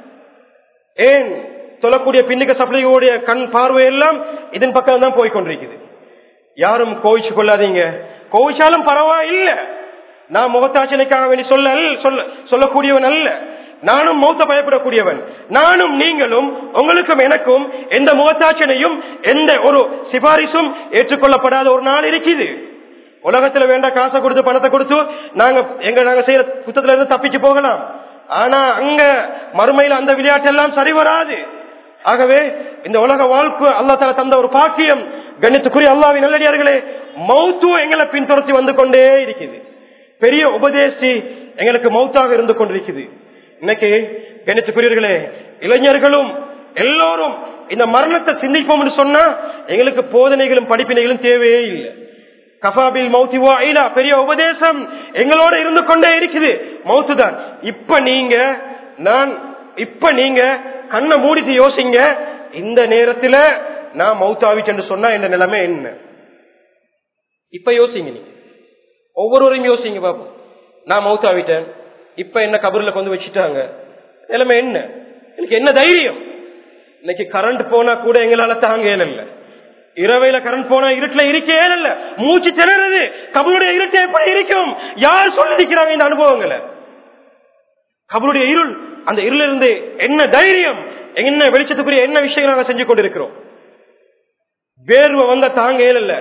ஏன் தொழக்கூடிய பின்னுக்க சஃபுலையோடைய கண் பார்வை எல்லாம் இதன் பக்கம் தான் போய்கொண்டிருக்குது யாரும் கோவிச்சு கொள்ளாதீங்க கோவிச்சாலும் பரவாயில்லை நான் முகத்தாட்சணைக்காக வேண்டி சொல்ல சொல்ல சொல்லக்கூடியவன் அல்ல நானும் மௌத்த பயப்படக்கூடியவன் நானும் நீங்களும் உங்களுக்கும் எனக்கும் எந்த முகத்தாட்சனையும் எந்த ஒரு சிபாரிசும் ஏற்றுக்கொள்ளப்படாத ஒரு நாள் இருக்குது உலகத்துல வேண்டாம் காசை கொடுத்து பணத்தை கொடுத்து நாங்க எங்க நாங்க செய்யற குத்தத்துல இருந்து தப்பிச்சு போகலாம் ஆனா அங்க மறுமையில அந்த விளையாட்டு எல்லாம் சரி வராது ஆகவே இந்த உலக வாழ்க்கை அல்லா தலா தந்த ஒரு பாக்கியம் கண்ணித்துக்குரிய அல்லாவின் நல்லடியார்களே மௌத்து எங்களை பின்தொடர்ச்சி வந்து கொண்டே இருக்குது பெரிய உபதேசி எங்களுக்கு மௌத்தாக இருந்து கொண்டிருக்குது இன்னைக்கு கணித்துக்குரியவர்களே இளைஞர்களும் எல்லோரும் இந்த மரணத்தை சிந்திப்போம் சொன்னா எங்களுக்கு போதனைகளும் படிப்பினைகளும் தேவையே இல்லை கபாபில் மௌத்திவா ஐலா பெரிய உபதேசம் எங்களோட இருந்து கொண்டே இருக்குது மௌத்து தான் இப்ப நீங்க நான் இப்ப நீங்க கண்ணை மூடிட்டு யோசிங்க இந்த நேரத்துல நான் மௌத்தாவிச்சு சொன்னா இந்த நிலைமை என்ன இப்ப யோசிங்க நீங்க ஒவ்வொருவரையும் யோசிங்க பாப்போம் நான் மௌத்தாவிட்டேன் இப்ப என்ன கபூர்ல கொண்டு வச்சுட்டாங்க நிலைமை என்ன எனக்கு என்ன தைரியம் இன்னைக்கு கரண்ட் போனா கூட எங்களால தாங்க இயலல்ல இரவையில கரண்ட் போனா இருட்டுல இருக்க இயலல்ல மூச்சு திணறது கபருடைய இருட்டு எப்படி இருக்கும் யார் சொல்லிருக்கிறாங்க இந்த அனுபவங்களை கபருடைய இருள் அந்த இருள் இருந்து என்ன தைரியம் என்ன வெளிச்சத்துக்குரிய என்ன விஷயங்கள் நாங்க செஞ்சு கொண்டிருக்கிறோம் வேர்வை வந்த தாங்க இயலல்ல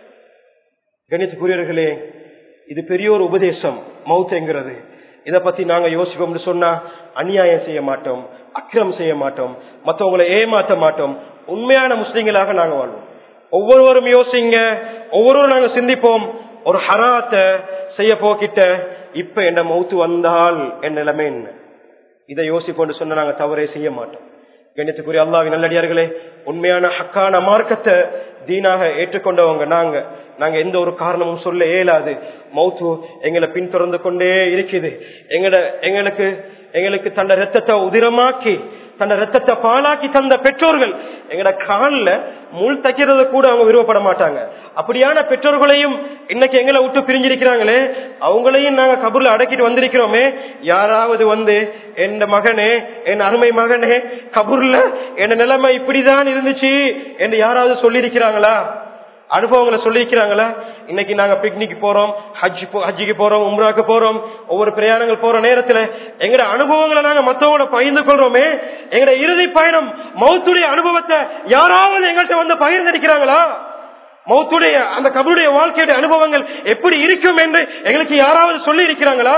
கணித்துக்குரியவர்களே இது பெரிய ஒரு உபதேசம் மவுத்துங்கிறது இதை பத்தி நாங்க யோசிப்போம்னு சொன்னா அநியாயம் செய்ய மாட்டோம் அக்கிரம் செய்ய மாட்டோம் மற்றவங்களை ஏமாற்ற மாட்டோம் உண்மையான முஸ்லீம்களாக நாங்க வாழ்வோம் ஒவ்வொருவரும் யோசிங்க ஒவ்வொருவரும் நாங்க சிந்திப்போம் ஒரு ஹராத்தை செய்ய போக்கிட்ட இப்ப என்ன மௌத்து வந்தால் என் நிலைமை என்ன இதை யோசிப்போம்னு சொன்னா நாங்க தவறே செய்ய மாட்டோம் கண்ணியத்துக்குரிய அல்லாவின் நல்லடியார்களே உண்மையான ஹக்கான மார்க்கத்தை தீனாக ஏற்றுக்கொண்டவங்க நாங்க நாங்க எந்த ஒரு காரணமும் சொல்ல இயலாது மௌத்து எங்களை பின்தொடர்ந்து கொண்டே இருக்குது எங்கட எங்களுக்கு எங்களுக்கு தன்னை ரத்தத்தை உதிரமாக்கி தன்னை ரத்தத்தை பாலாக்கி தந்த பெற்றோர்கள் எங்கட காலில் முள் தைக்கிறது கூட அவங்க விருப்பப்பட மாட்டாங்க அப்படியான பெற்றோர்களையும் இன்னைக்கு எங்களை விட்டு பிரிஞ்சிருக்கிறாங்களே அவங்களையும் நாங்க கபூர்ல அடக்கிட்டு வந்திருக்கிறோமே யாராவது வந்து என் மகனே என் அருமை மகனே கபூர்ல என் நிலைமை இப்படிதான் இருந்துச்சு என்று யாராவது சொல்லியிருக்கிறாங்களா அனுபவங்களை சொல்லியிருக்கிறாங்களா இன்னைக்கு நாங்க பிக்னிக் போறோம் ஹஜ் ஹஜ்ஜிக்கு போறோம் உம்ராக்கு போறோம் ஒவ்வொரு பிரயாணங்கள் போற நேரத்துல எங்கட அனுபவங்களை நாங்க மத்தவங்கள பகிர்ந்து கொள்றோமே எங்கட இறுதி பயணம் மௌத்துடைய அனுபவத்தை யாராவது எங்கள்கிட்ட வந்து பகிர்ந்திருக்கிறாங்களா மௌத்துடைய அந்த கபருடைய வாழ்க்கையுடைய அனுபவங்கள் எப்படி இருக்கும் என்று எங்களுக்கு யாராவது சொல்லி இருக்கிறாங்களா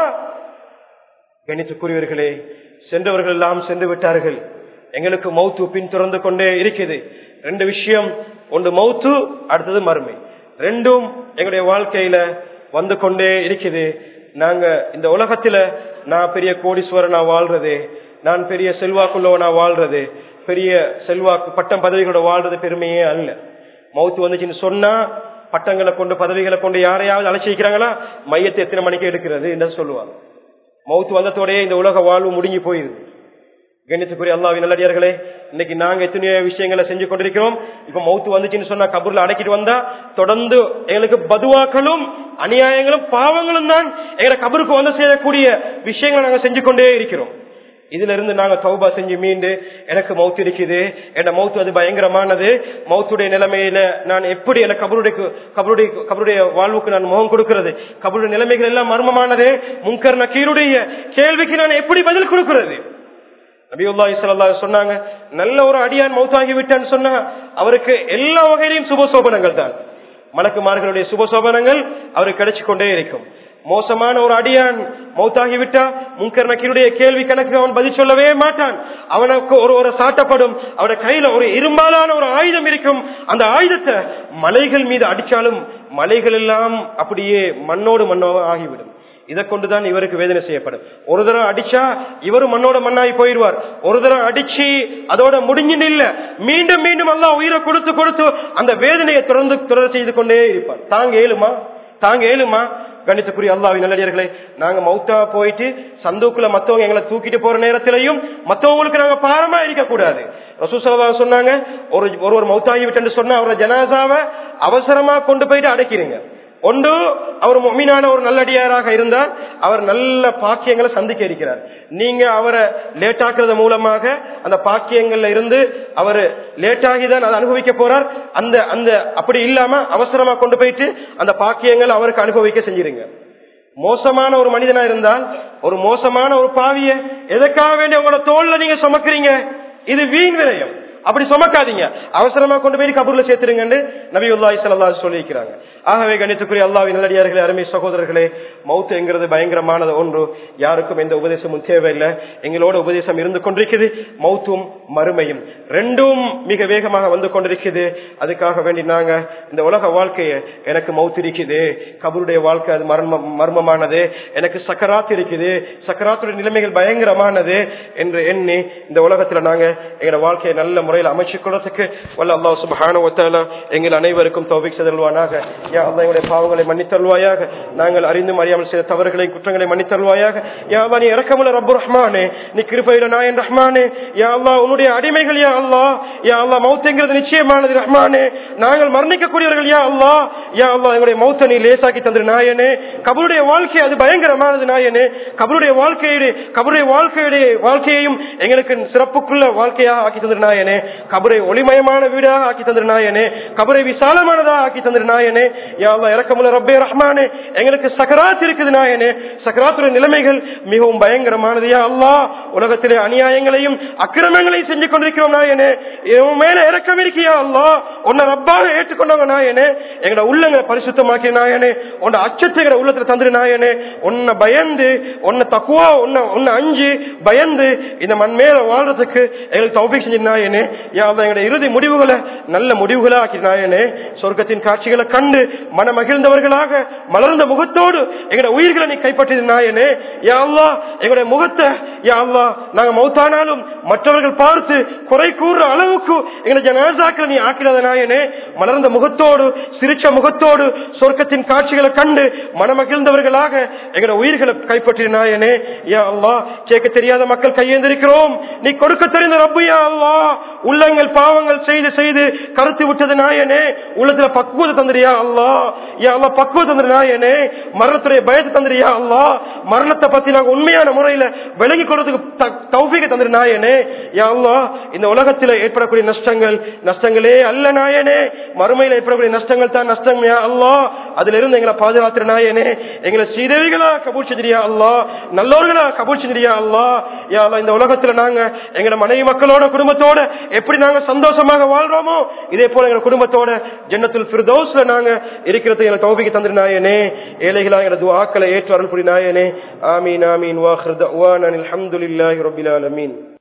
கணித்துக்குரியவர்களே சென்றவர்கள் எல்லாம் சென்று விட்டார்கள் எங்களுக்கு மௌத்து பின் திறந்து கொண்டே இருக்குது ரெண்டு விஷயம் ஒன்று மௌத்து அடுத்தது மறுமை ரெண்டும் எங்களுடைய வாழ்க்கையில வந்து கொண்டே இருக்குது நாங்க இந்த உலகத்துல நான் பெரிய கோடீஸ்வரனா வாழ்றது நான் பெரிய செல்வாக்குள்ளவனா வாழ்றது பெரிய செல்வாக்கு பட்டம் பதவிகளோட வாழ்றது பெருமையே அல்ல மௌத்து வந்துச்சுன்னு சொன்னா பட்டங்களை கொண்டு பதவிகளை கொண்டு யாரையாவது அழைச்சிக்கிறாங்களா மையத்தை எத்தனை மணிக்கு எடுக்கிறது என்று சொல்லுவாங்க மௌத்து வந்ததோடய இந்த உலக வாழ்வு முடிஞ்சு போயிருது கண்ணியத்துக்குரிய அல்லாவின் நல்லடியார்களே இன்னைக்கு நாங்க எத்தனையோ விஷயங்களை செஞ்சு கொண்டிருக்கிறோம் இப்ப மௌத்து வந்துச்சுன்னு சொன்னா கபூர்ல அடக்கிட்டு வந்தா தொடர்ந்து எங்களுக்கு பதுவாக்களும் அநியாயங்களும் பாவங்களும் தான் எங்களை கபருக்கு வந்து செய்யக்கூடிய விஷயங்களை நாங்க செஞ்சு கொண்டே இருக்கிறோம் இதுல இருந்து நாங்க தௌபா செஞ்சு மீண்டு எனக்கு மவுத் இருக்குது என் மவுத் அது பயங்கரமானது மவுத்துடைய நிலைமையில நான் எப்படி எனக்கு கபருடைய கபருடைய கபருடைய வாழ்வுக்கு நான் முகம் கொடுக்கிறது கபருடைய நிலைமைகள் எல்லாம் மர்மமானது முன்கர் நக்கீருடைய கேள்விக்கு நான் எப்படி பதில் கொடுக்கிறது நபியுல்லாஹி ஸல்லல்லாஹு சொன்னாங்க நல்ல ஒரு அடியான் மௌத்தாகி விட்டான்னு சொன்னா அவருக்கு எல்லா வகையிலும் சுபசோபனங்கள் தான் மலக்குமார்களுடைய சுபசோபனங்கள் அவருக்கு கிடைச்சு கொண்டே இருக்கும் மோசமான ஒரு அடியான் மௌத்தாகி விட்டா முன்கர் நக்கீருடைய கேள்வி கணக்கு அவன் பதில் சொல்லவே மாட்டான் அவனுக்கு ஒரு ஒரு சாட்டப்படும் அவன கையில ஒரு இரும்பாலான ஒரு ஆயுதம் இருக்கும் அந்த ஆயுதத்தை மலைகள் மீது அடிச்சாலும் மலைகள் எல்லாம் அப்படியே மண்ணோடு மண்ணோடு ஆகிவிடும் இதை கொண்டுதான் இவருக்கு வேதனை செய்யப்படும் ஒரு தடவை அடிச்சா இவரும் மண்ணோட மண்ணாகி போயிடுவார் ஒரு தடவை அடிச்சு அதோட முடிஞ்சு இல்ல மீண்டும் மீண்டும் எல்லாம் உயிரை கொடுத்து கொடுத்து அந்த வேதனையை தொடர்ந்து தொடர் செய்து கொண்டே இருப்பார் தாங்க ஏழுமா தாங்க ஏழுமா கணித்துக்குரிய அல்லாவின் நல்லடியர்களே நாங்க மௌத்தா போயிட்டு சந்தூக்குல மத்தவங்க எங்களை தூக்கிட்டு போற நேரத்திலையும் மத்தவங்களுக்கு நாங்க பாரமா இருக்க கூடாது ரசூசலா சொன்னாங்க ஒரு ஒரு மௌத்தாகி விட்டு சொன்னா அவரோட ஜனாசாவை அவசரமா கொண்டு போயிட்டு அடைக்கிறீங்க ஒன்று அவர் மொமீனான ஒரு நல்லடியாராக இருந்தால் அவர் நல்ல பாக்கியங்களை சந்திக்க இருக்கிறார் நீங்க அவரை லேட் ஆக்குறது மூலமாக அந்த பாக்கியங்கள்ல இருந்து அவர் லேட் ஆகிதான் அதை அனுபவிக்க போறார் அந்த அந்த அப்படி இல்லாம அவசரமா கொண்டு போயிட்டு அந்த பாக்கியங்கள் அவருக்கு அனுபவிக்க செஞ்சிருங்க மோசமான ஒரு மனிதனா இருந்தால் ஒரு மோசமான ஒரு பாவிய எதற்காக வேண்டிய உங்களோட தோல்ல நீங்க சுமக்குறீங்க இது வீண் விரயம் அப்படி சுமக்காதீங்க அவசரமா கொண்டு போய் கபூர்ல சேர்த்துருங்கன்னு நபி உல்லாஹி சல்லா சொல்லியிருக்கிறாங்க ஆகவே கணித்துக்குரிய அல்லாவின் நல்லடியார்களே அருமை சகோதரர்களே மௌத்து என்கிறது பயங்கரமானது ஒன்று யாருக்கும் எந்த உபதேசமும் தேவையில்லை எங்களோட உபதேசம் இருந்து கொண்டிருக்குது மௌத்தும் மறுமையும் ரெண்டும் மிக வேகமாக வந்து கொண்டிருக்குது அதுக்காக வேண்டி நாங்க இந்த உலக வாழ்க்கைய எனக்கு மௌத்து இருக்குது கபருடைய வாழ்க்கை அது மர்ம மர்மமானது எனக்கு சக்கராத்து இருக்குது சக்கராத்துடைய நிலைமைகள் பயங்கரமானது என்று எண்ணி இந்த உலகத்துல நாங்க எங்களோட வாழ்க்கையை நல்ல முறையில் அமைச்சு கொள்றதுக்கு வல்ல அல்லாஹ் சுபஹான ஒத்தால எங்கள் அனைவருக்கும் தௌபிக் செதல்வானாக யா அல்லா எங்களுடைய பாவங்களை மன்னித்தருள்வாயாக நாங்கள் அறிந்தும் அறியாமல் செய்த தவறுகளை குற்றங்களை மன்னித்தருள்வாயாக யா அல்லா நீ இறக்கமுள்ள ரப்பு ரஹ்மானே நீ கிருபையில நாயன் ரஹ்மானே யா அல்லா உன்னுடைய அடிமைகள் யா அல்லா யா அல்லா மௌத்துங்கிறது நிச்சயமானது ரஹ்மானே நாங்கள் மரணிக்கக்கூடியவர்கள் யா அல்லா யா அல்லா எங்களுடைய மௌத்த நீ லேசாக்கி தந்திரு நாயனே கபருடைய வாழ்க்கை அது பயங்கரமானது நாயனே கபருடைய வாழ்க்கையுடைய கபருடைய வாழ்க்கையுடைய வாழ்க்கையையும் எங்களுக்கு சிறப்புக்குள்ள வாழ்க்கையாக ஆக்கி தந்திரு நாயனே கபரை ஒளிமயமான வீடாக ஆக்கி தந்திரு நாயனே கபரை விசாலமானதாக ஆக்கி தந்திரு நாயனே யா அல்லா இறக்கமுள்ள ரப்பே ரஹ்மானே எங்களுக்கு சக்கராத் இருக்குது நாயனே சக்கராத்துடைய நிலைமைகள் மிகவும் பயங்கரமானது யா அல்லா உலகத்திலே அநியாயங்களையும் அக்கிரமங்களையும் செஞ்சு கொண்டிருக்கிறோம் நாயனே இவன் மேல இறக்கம் இருக்கியா அல்லா உன்னை ரப்பாக ஏற்றுக்கொண்டவங்க நாயனே எங்களோட உள்ளங்களை பரிசுத்தமாக்கிய நாயனே உன்னோட அச்சத்தை எங்களோட உள்ளத்துல தந்துரு நாயனே உன்னை பயந்து உன்னை தக்குவா உன்னை உன்னை அஞ்சு பயந்து இந்த மண் மேல வாழ்றதுக்கு எங்களுக்கு தௌபிக் செஞ்ச நாயனே யா அல்லா எங்களுடைய இறுதி முடிவுகளை நல்ல முடிவுகளா ஆக்கி நாயனே சொர்க்கத்தின் காட்சிகளை கண்டு மன மகிழ்ந்தவர்களாக மலர்ந்த முகத்தோடு எங்களுடைய உயிர்களை நீ கைப்பற்றிய நாயனே யா அல்லா எங்களுடைய முகத்தை யா அல்லா நாங்க மௌத்தானாலும் மற்றவர்கள் பார்த்து குறை கூறுற அளவுக்கு எங்களை ஜனாசாக்களை நீ ஆக்கினத நாயனே மலர்ந்த முகத்தோடு சிரிச்ச முகத்தோடு சொர்க்கத்தின் காட்சிகளை கண்டு மனமகிழ்ந்தவர்களாக எங்களுடைய உயிர்களை கைப்பற்றிய நாயனே யா அல்லா கேட்க தெரியாத மக்கள் கையேந்திருக்கிறோம் நீ கொடுக்க தெரிந்த ரப்பு யா அல்லா உள்ளங்கள் பாவங்கள் செய்து செய்து கருத்து விட்டது நாயனே உள்ளத்துல பக்குவத்தை தந்திரியா அல்லா யா அல்லா பக்குவத்தை தந்திர நாயனே மரணத்துடைய பயத்தை தந்திரியா அல்லா மரணத்தை பத்தி நாங்க உண்மையான முறையில விலகி கொள்றதுக்கு தௌபிக தந்திர நாயனே யா அல்லா இந்த உலகத்தில் ஏற்படக்கூடிய நஷ்டங்கள் நஷ்டங்களே அல்ல நாயனே மறுமையில் ஏற்படக்கூடிய நஷ்டங்கள் தான் நஷ்டம் யா அல்லா அதுல இருந்து எங்களை பாதுகாத்துற நாயனே எங்களை சீதவிகளா கபூர் செஞ்சிரியா அல்லா நல்லோர்களா கபூர் செஞ்சிரியா அல்லா யா அல்லா இந்த உலகத்துல நாங்க எங்களோட மனைவி மக்களோட குடும்பத்தோட எப்படி நாங்க சந்தோஷமாக வாழ்றோமோ இதே போல எங்க குடும்பத்தோட ஜன்னத்தில் பிரதோஸ்ல நாங்க இருக்கிறது எங்களை தௌபிக்கு தந்திர நாயனே ஏழைகளா எங்களது துவாக்களை ஏற்று அருள் புரி நாயனே ஆமீன் ஆமீன் வாஹர் தவான் அல்ஹம்துலில்லாஹி ரப்பில் ஆலமீன்